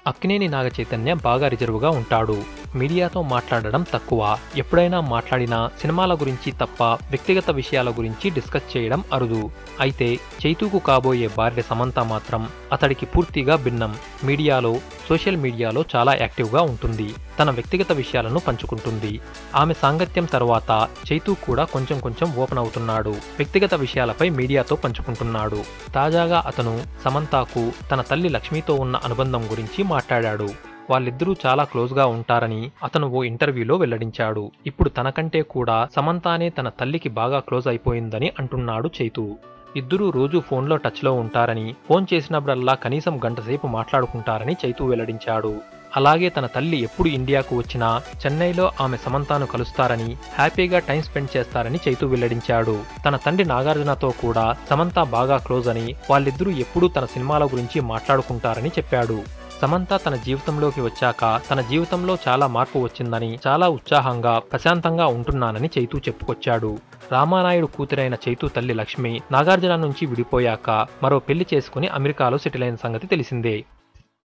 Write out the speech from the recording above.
అక్కినేని నాగ చైతన్య బాగా రిజర్వ్గా ఉంటాడు మీడియాతో మాట్లాడడం తక్కువ ఎప్పుడైనా మాట్లాడినా సినిమాల గురించి తప్ప వ్యక్తిగత విషయాల గురించి డిస్కస్ చేయడం అరుదు అయితే చైతూకు కాబోయే భార్య సమంత మాత్రం అతడికి పూర్తిగా భిన్నం మీడియాలో సోషల్ మీడియాలో చాలా యాక్టివ్గా ఉంటుంది తన వ్యక్తిగత విషయాలను పంచుకుంటుంది ఆమె సాంగత్యం తర్వాత చైతూ కూడా కొంచెం కొంచెం ఓపెన్ అవుతున్నాడు వ్యక్తిగత విషయాలపై మీడియాతో పంచుకుంటున్నాడు తాజాగా అతను సమంతాకు తన తల్లి లక్ష్మితో ఉన్న అనుబంధం గురించి మాట్లాడాడు వాళ్ళిద్దరూ చాలా క్లోజ్గా ఉంటారని అతను ఓ ఇంటర్వ్యూలో వెల్లడించాడు ఇప్పుడు తనకంటే కూడా సమంతానే తన తల్లికి బాగా క్లోజ్ అయిపోయిందని అంటున్నాడు చైతూ ఇద్దరూ రోజు ఫోన్లో టచ్లో ఉంటారని ఫోన్ చేసినప్పుడల్లా కనీసం గంటసేపు మాట్లాడుకుంటారని చైతూ వెల్లడించాడు అలాగే తన తల్లి ఎప్పుడు ఇండియాకు వచ్చినా చెన్నైలో ఆమె సమంతాను కలుస్తారని హ్యాపీగా టైం స్పెండ్ చేస్తారని చైతూ వెల్లడించాడు తన తండ్రి నాగార్జునతో కూడా సమంత బాగా క్లోజ్ అని వాళ్ళిద్దరూ ఎప్పుడూ తన సినిమాల గురించి మాట్లాడుకుంటారని చెప్పాడు సమంత తన జీవితంలోకి వచ్చాక తన జీవితంలో చాలా మార్పు వచ్చిందని చాలా ఉత్సాహంగా ప్రశాంతంగా ఉంటున్నానని చైతూ చెప్పుకొచ్చాడు రామానాయుడు కూతురైన చైతూ తల్లి లక్ష్మి నాగార్జున నుంచి విడిపోయాక మరో పెళ్లి చేసుకుని అమెరికాలో సెటిల్ అయిన సంగతి తెలిసిందే